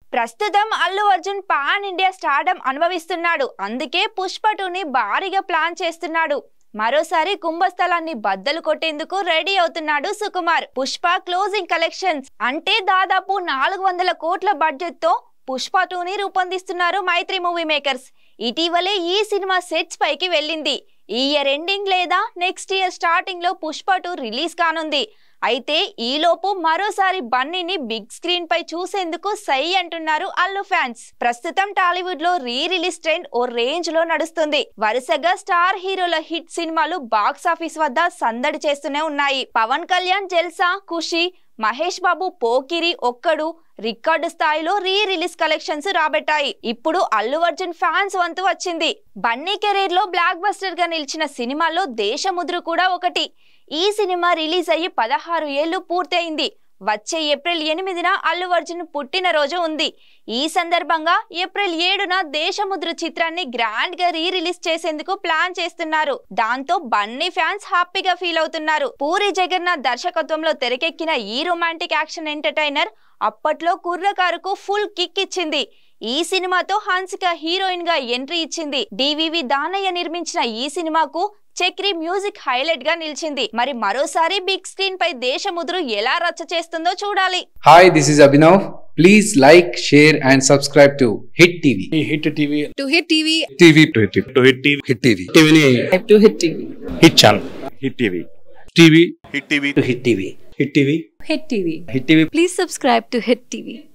ప్రస్తుతం Allu Arjun pan India stardom అనుభవిస్తున్నాడు అందుకే పుష్ప టూని భారీగా ప్లాన్ చేస్తున్నాడు మరోసారి కుంభస్థలాన్ని బద్దలు కొట్టేందుకు రెడీ అవుతున్నాడు సుకుమార్ పుష్ప క్లోజింగ్ కలెక్షన్స్ అంటే దాదాపు నాలుగు వందల కోట్ల బడ్జెట్ తో పుష్ప టూని రూపొందిస్తున్నారు మైత్రి మూవీ మేకర్స్ ఇటీవలే ఈ సినిమా సెట్స్ పైకి వెళ్ళింది ఈ ఇయర్ ఎండింగ్ లేదా నెక్స్ట్ ఇయర్ స్టార్టింగ్ లో పుష్ప టూ రిలీజ్ కానుంది అయితే ఈలోపు మరోసారి బన్నీని బిగ్ స్క్రీన్ పై చూసేందుకు సై అంటున్నారు అల్లు ఫ్యాన్స్ ప్రస్తుతం టాలీవుడ్ లో రీ రిలీజ్ ట్రెండ్ ఓ రేంజ్ లో నడుస్తుంది వరుసగా స్టార్ హీరోల హిట్ సినిమాలు బాక్స్ ఆఫీస్ వద్ద సందడి చేస్తూనే ఉన్నాయి పవన్ కళ్యాణ్ జల్సా ఖుషి మహేష్ బాబు పోకిరి ఒక్కడు రికార్డు స్థాయిలో రీ రిలీజ్ కలెక్షన్స్ రాబట్టాయి ఇప్పుడు అల్లు అర్జున్ ఫ్యాన్స్ వంతు వచ్చింది బన్నీ కెరీర్ లో బ్లాక్ బస్టర్ గా నిలిచిన సినిమాల్లో దేశముద్రు కూడా ఒకటి ఈ సినిమా రిలీజ్ అయ్యి పదహారు ఏళ్లు పూర్తయింది వచ్చే ఏప్రిల్ ఎనిమిదిన అల్లు అర్జున్ పుట్టినరోజు ఉంది ఈ సందర్భంగా ఏప్రిల్ ఏడున దేశముద్ర చిత్రాన్ని గ్రాండ్ గా రీ రిలీజ్ చేసేందుకు ప్లాన్ చేస్తున్నారు దాంతో బన్నీ ఫ్యాన్స్ హ్యాపీగా ఫీల్ అవుతున్నారు పూరి జగన్నాథ్ దర్శకత్వంలో తెరకెక్కిన ఈ రొమాంటిక్ యాక్షన్ ఎంటర్టైనర్ అప్పట్లో కుర్రకారుకు ఫుల్ కిక్ ఇచ్చింది ఈ సినిమాతో హన్సిక హీరోయిన్ గా ఎంట్రీ ఇచ్చింది డివివి దానయ్య నిర్మించిన ఈ సినిమాకు చక్రి మ్యూజిక్ హైలైట్ గా నిలిచింది మరి మరోసారి బిగ్ స్క్రీన్ పై దేశముద్రు ఎలా రచ్చ చేస్తుందో చూడాలి Hi, this is Abhinav. Please like, share, and subscribe to Hit TV. Hit TV to hit TV TV to Hit TV. To Hit TV Hit TV. టీవీని to hit TV Hit channel Hit TV TV Hit TV to Hit TV Hit TV hit TV Hit TV please subscribe to hit TV